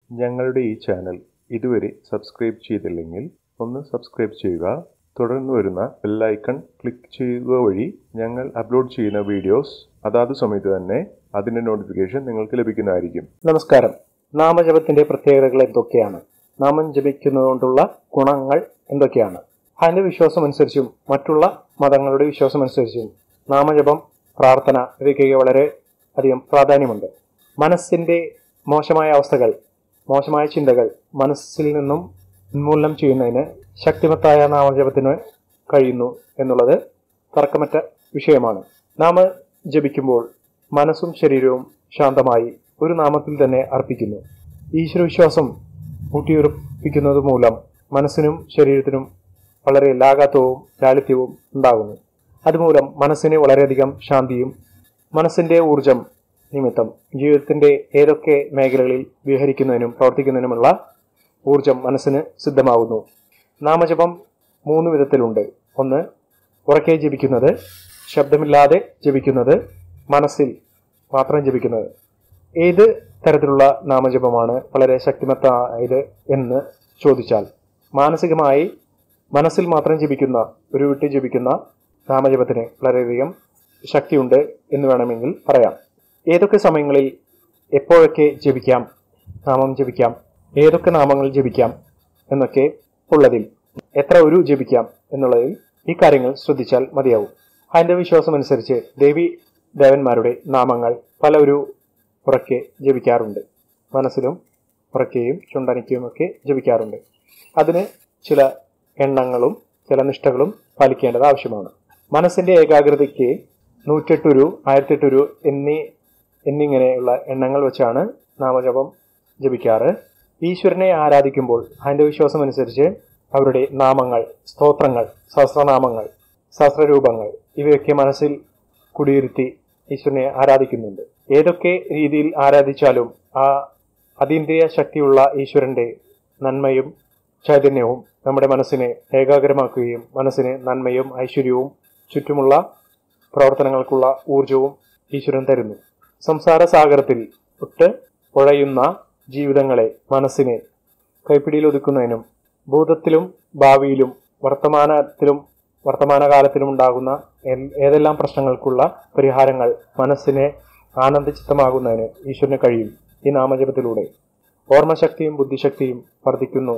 ഞങ്ങളുടെ ഈ ചാനൽ ഇതുവരെ സബ്സ്ക്രൈബ് ചെയ്തില്ലെങ്കിൽ ഒന്ന് സബ്സ്ക്രൈബ് ചെയ്യുക തുടർന്ന് വരുന്ന ബെല്ലൈക്കൺ ക്ലിക്ക് ചെയ്യുക വഴി ഞങ്ങൾ അപ്ലോഡ് ചെയ്യുന്ന വീഡിയോസ് അതാത് സമയത്ത് തന്നെ അതിൻ്റെ നോട്ടിഫിക്കേഷൻ നിങ്ങൾക്ക് ലഭിക്കുന്നതായിരിക്കും നമസ്കാരം നാമജപത്തിന്റെ പ്രത്യേകതകൾ എന്തൊക്കെയാണ് നാമം ജപിക്കുന്നതുകൊണ്ടുള്ള ഗുണങ്ങൾ എന്തൊക്കെയാണ് അതിന്റെ വിശ്വാസം അനുസരിച്ചും മറ്റുള്ള മതങ്ങളുടെ വിശ്വാസം അനുസരിച്ചും നാമജപം പ്രാർത്ഥന ഇവയ്ക്ക് വളരെ അധികം പ്രാധാന്യമുണ്ട് മനസ്സിന്റെ മോശമായ അവസ്ഥകൾ മോശമായ ചിന്തകൾ മനസ്സിൽ നിന്നും ഉന്മൂലനം ചെയ്യുന്നതിന് ശക്തിമത്തായ നാമജപത്തിന് കഴിയുന്നു എന്നുള്ളത് തർക്കമറ്റ വിഷയമാണ് നാമ ജപിക്കുമ്പോൾ മനസ്സും ശരീരവും ശാന്തമായി ഒരു നാമത്തിൽ തന്നെ അർപ്പിക്കുന്നു ഈശ്വരവിശ്വാസം ഊട്ടിയുറപ്പിക്കുന്നത് മൂലം മനസ്സിനും ശരീരത്തിനും വളരെ ലാഘാത്വവും ലാളിത്യവും ഉണ്ടാകുന്നു അതുമൂലം മനസ്സിന് വളരെയധികം ശാന്തിയും മനസ്സിന്റെ ഊർജം നിമിത്തം ജീവിതത്തിന്റെ ഏതൊക്കെ മേഖലകളിൽ വിഹരിക്കുന്നതിനും പ്രവർത്തിക്കുന്നതിനുമുള്ള ഊർജം മനസ്സിന് സിദ്ധമാകുന്നു നാമജപം മൂന്ന് വിധത്തിലുണ്ട് ഒന്ന് ഉറക്കെ ജപിക്കുന്നത് ശബ്ദമില്ലാതെ ജപിക്കുന്നത് മനസ്സിൽ മാത്രം ജപിക്കുന്നത് ഏത് തരത്തിലുള്ള നാമജപമാണ് വളരെ ശക്തിമത്തായത് എന്ന് ചോദിച്ചാൽ മാനസികമായി മനസ്സിൽ മാത്രം ജപിക്കുന്ന ഒരു വിട്ട് ജപിക്കുന്ന നാമജപത്തിന് വളരെയധികം ശക്തിയുണ്ട് എന്ന് വേണമെങ്കിൽ പറയാം ഏതൊക്കെ സമയങ്ങളിൽ എപ്പോഴൊക്കെ ജപിക്കാം നാമം ജപിക്കാം ഏതൊക്കെ നാമങ്ങൾ ജപിക്കാം എന്നൊക്കെ ഉള്ളതിൽ എത്ര ഒരു ജപിക്കാം എന്നുള്ളതിൽ ഈ കാര്യങ്ങൾ ശ്രദ്ധിച്ചാൽ മതിയാവും അതിന്റെ വിശ്വാസം അനുസരിച്ച് ദേവി ദേവന്മാരുടെ നാമങ്ങൾ പല ഒരു ഉറക്കെ ജപിക്കാറുണ്ട് മനസ്സിലും ഉറക്കെയും ചുണ്ടനിക്കയും ഒക്കെ ജപിക്കാറുണ്ട് അതിന് ചില എണ്ണങ്ങളും ചില നിഷ്ഠകളും പാലിക്കേണ്ടത് ആവശ്യമാണ് മനസ്സിന്റെ ഏകാഗ്രതയ്ക്ക് നൂറ്റെട്ടുരു ആയിരത്തെട്ടുരു എന്നീ എന്നിങ്ങനെയുള്ള എണ്ണങ്ങൾ വെച്ചാണ് നാമജപം ജപിക്കാറ് ഈശ്വരനെ ആരാധിക്കുമ്പോൾ അതിന്റെ വിശ്വാസം അനുസരിച്ച് അവരുടെ നാമങ്ങൾ സ്തോത്രങ്ങൾ സഹസ്രനാമങ്ങൾ സഹസ്രരൂപങ്ങൾ ഇവയൊക്കെ മനസ്സിൽ കുടിയിരുത്തി ഈശ്വരനെ ആരാധിക്കുന്നുണ്ട് ഏതൊക്കെ രീതിയിൽ ആരാധിച്ചാലും ആ അതീന്ദ്രിയ ശക്തിയുള്ള ഈശ്വരന്റെ നന്മയും ചൈതന്യവും നമ്മുടെ മനസ്സിനെ ഏകാഗ്രമാക്കുകയും മനസ്സിന് നന്മയും ഐശ്വര്യവും ചുറ്റുമുള്ള പ്രവർത്തനങ്ങൾക്കുള്ള ഊർജവും ഈശ്വരൻ തരുന്നു സംസാര സാഗരത്തിൽ ഒട്ട് ഉഴയുന്ന ജീവിതങ്ങളെ മനസ്സിനെ കൈപ്പിടിയിൽ ഒതുക്കുന്നതിനും ഭൂതത്തിലും ഭാവിയിലും വർത്തമാനത്തിലും വർത്തമാനകാലത്തിലും ഉണ്ടാകുന്ന ഏതെല്ലാം പ്രശ്നങ്ങൾക്കുള്ള പരിഹാരങ്ങൾ മനസ്സിനെ ആനന്ദചിത്തമാകുന്നതിന് ഈശ്വരന് കഴിയും ഈ നാമജപത്തിലൂടെ ഓർമ്മശക്തിയും ബുദ്ധിശക്തിയും വർദ്ധിക്കുന്നു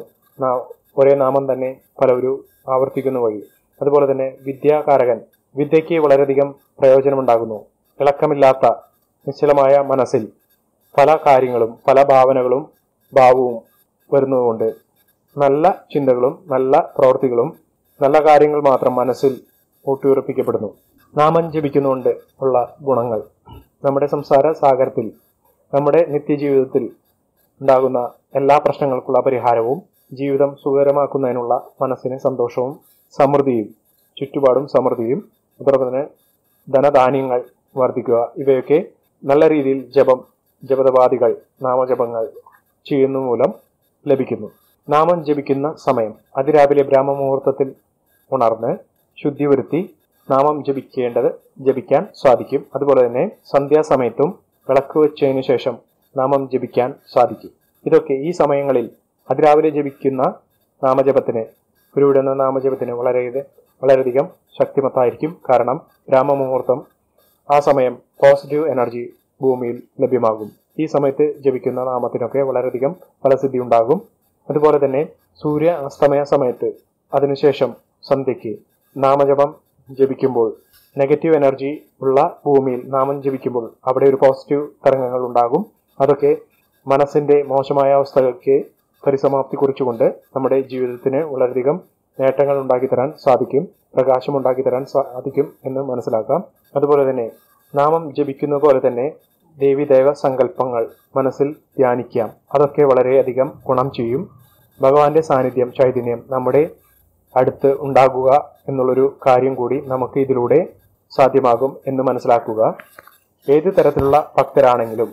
ഒരേ നാമം തന്നെ പലവരും ആവർത്തിക്കുന്ന വഴി അതുപോലെ തന്നെ വിദ്യാകാരകൻ വിദ്യയ്ക്ക് വളരെയധികം പ്രയോജനമുണ്ടാകുന്നു ഇളക്കമില്ലാത്ത നിശ്ചലമായ മനസ്സിൽ പല കാര്യങ്ങളും പല ഭാവനകളും ഭാവവും വരുന്നതുകൊണ്ട് നല്ല ചിന്തകളും നല്ല പ്രവൃത്തികളും നല്ല കാര്യങ്ങൾ മാത്രം മനസ്സിൽ ഊട്ടിയുറപ്പിക്കപ്പെടുന്നു നാമം ജപിക്കുന്നുകൊണ്ട് ഉള്ള ഗുണങ്ങൾ നമ്മുടെ സംസാര സാഗരത്തിൽ നമ്മുടെ നിത്യജീവിതത്തിൽ ഉണ്ടാകുന്ന എല്ലാ പ്രശ്നങ്ങൾക്കുള്ള പരിഹാരവും ജീവിതം സുഖകരമാക്കുന്നതിനുള്ള മനസ്സിന് സന്തോഷവും സമൃദ്ധിയും ചുറ്റുപാടും സമൃദ്ധിയും അതോടൊപ്പം തന്നെ ധനധാന്യങ്ങൾ വർദ്ധിക്കുക ഇവയൊക്കെ നല്ല രീതിയിൽ ജപം ജപതപാദികൾ നാമജപങ്ങൾ ചെയ്യുന്ന മൂലം ലഭിക്കുന്നു നാമം ജപിക്കുന്ന സമയം അതിരാവിലെ ബ്രാഹ്മമുഹൂർത്തത്തിൽ ഉണർന്ന് ശുദ്ധി വരുത്തി നാമം ജപിക്കേണ്ടത് ജപിക്കാൻ സാധിക്കും അതുപോലെ തന്നെ സന്ധ്യാസമയത്തും വിളക്ക് വെച്ചതിന് ശേഷം നാമം ജപിക്കാൻ സാധിക്കും ഇതൊക്കെ ഈ സമയങ്ങളിൽ അതിരാവിലെ ജപിക്കുന്ന നാമജപത്തിന് ഗുരുവിടുന്ന നാമജപത്തിന് വളരെ വളരെയധികം ശക്തിമത്തായിരിക്കും കാരണം ബ്രാഹ്മമുഹൂർത്തം ആ സമയം പോസിറ്റീവ് എനർജി ഭൂമിയിൽ ലഭ്യമാകും ഈ സമയത്ത് ജപിക്കുന്ന നാമത്തിനൊക്കെ വളരെയധികം ഫലസിദ്ധി ഉണ്ടാകും അതുപോലെ തന്നെ സൂര്യ അസ്തമയ സമയത്ത് അതിനുശേഷം സന്ധ്യയ്ക്ക് നാമജപം ജപിക്കുമ്പോൾ നെഗറ്റീവ് എനർജി ഉള്ള ഭൂമിയിൽ നാമം ജപിക്കുമ്പോൾ അവിടെ ഒരു പോസിറ്റീവ് തരംഗങ്ങൾ ഉണ്ടാകും അതൊക്കെ മനസ്സിന്റെ മോശമായ അവസ്ഥകൾക്ക് പരിസമാപ്തി കുറിച്ചുകൊണ്ട് നമ്മുടെ ജീവിതത്തിന് വളരെയധികം നേട്ടങ്ങൾ ഉണ്ടാക്കി തരാൻ സാധിക്കും പ്രകാശം ഉണ്ടാക്കി തരാൻ സാധിക്കും എന്ന് മനസ്സിലാക്കാം അതുപോലെ തന്നെ നാമം ജപിക്കുന്ന പോലെ തന്നെ ദേവിദേവ സങ്കല്പങ്ങൾ മനസ്സിൽ ധ്യാനിക്കാം അതൊക്കെ വളരെയധികം ഗുണം ചെയ്യും ഭഗവാന്റെ സാന്നിധ്യം ചൈതന്യം നമ്മുടെ അടുത്ത് ഉണ്ടാകുക എന്നുള്ളൊരു കാര്യം കൂടി നമുക്ക് ഇതിലൂടെ സാധ്യമാകും എന്ന് മനസ്സിലാക്കുക ഏത് തരത്തിലുള്ള ഭക്തരാണെങ്കിലും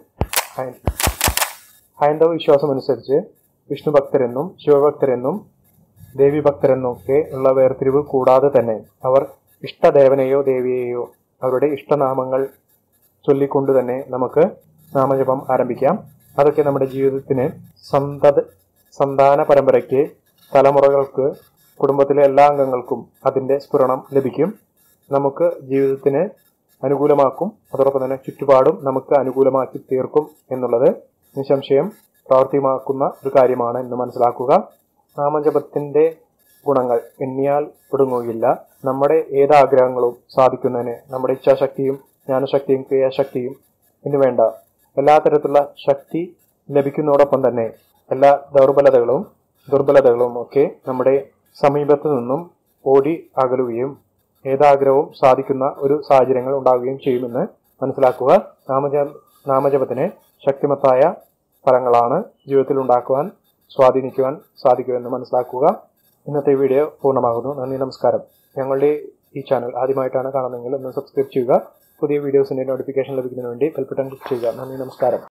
ഹൈന്ദവ വിശ്വാസം അനുസരിച്ച് വിഷ്ണു ഭക്തരെന്നും ശിവഭക്തരെന്നും ദേവി ഭക്തരെന്നും ഒക്കെ ഉള്ള വേർതിരിവ് കൂടാതെ തന്നെ അവർ ഇഷ്ടദേവനെയോ ദേവിയെയോ അവരുടെ ഇഷ്ടനാമങ്ങൾ ചൊല്ലിക്കൊണ്ട് തന്നെ നമുക്ക് നാമജപം ആരംഭിക്കാം അതൊക്കെ നമ്മുടെ ജീവിതത്തിന് സന്തത സന്താന പരമ്പരയ്ക്ക് തലമുറകൾക്ക് കുടുംബത്തിലെ എല്ലാ അംഗങ്ങൾക്കും അതിൻ്റെ സ്ഫുരണം ലഭിക്കും നമുക്ക് ജീവിതത്തിന് അനുകൂലമാക്കും അതോടൊപ്പം തന്നെ ചുറ്റുപാടും നമുക്ക് അനുകൂലമാക്കി തീർക്കും എന്നുള്ളത് നിസ്സംശയം പ്രാവർത്തികമാക്കുന്ന ഒരു കാര്യമാണ് എന്ന് മനസ്സിലാക്കുക നാമജപത്തിൻ്റെ ഗുണങ്ങൾ എണ്ണിയാൽ ഒടുങ്ങുകയില്ല നമ്മുടെ ഏതാഗ്രഹങ്ങളും സാധിക്കുന്നതിന് നമ്മുടെ ഇച്ഛാശക്തിയും ജ്ഞാനശക്തിയും ക്രിയാശക്തിയും എന്നു വേണ്ട എല്ലാ തരത്തിലുള്ള ശക്തി ലഭിക്കുന്നതോടൊപ്പം തന്നെ എല്ലാ ദൗർബലതകളും ദുർബലതകളും ഒക്കെ നമ്മുടെ സമീപത്തു നിന്നും ഓടി അകലുകയും ഏതാഗ്രഹവും സാധിക്കുന്ന ഒരു സാഹചര്യങ്ങൾ ഉണ്ടാവുകയും ചെയ്യുമെന്ന് മനസ്സിലാക്കുക നാമജ നാമജപത്തിന് ശക്തിമത്തായ ഫലങ്ങളാണ് ജീവിതത്തിൽ ഉണ്ടാക്കുവാൻ സ്വാധീനിക്കുവാൻ സാധിക്കുമെന്ന് മനസ്സിലാക്കുക ഇന്നത്തെ വീഡിയോ പൂർണ്ണമാകുന്നു നന്ദി നമസ്കാരം ഞങ്ങളുടെ ഈ ചാനൽ ആദ്യമായിട്ടാണ് കാണുന്നതെങ്കിൽ ഒന്ന് സബ്സ്ക്രൈബ് ചെയ്യുക പുതിയ വീഡിയോസിന്റെ നോട്ടിഫിക്കേഷൻ ലഭിക്കുന്നതിന് വേണ്ടി ബെൽബട്ടൺ ക്ലിക്ക് ചെയ്യുക നന്ദി നമസ്കാരം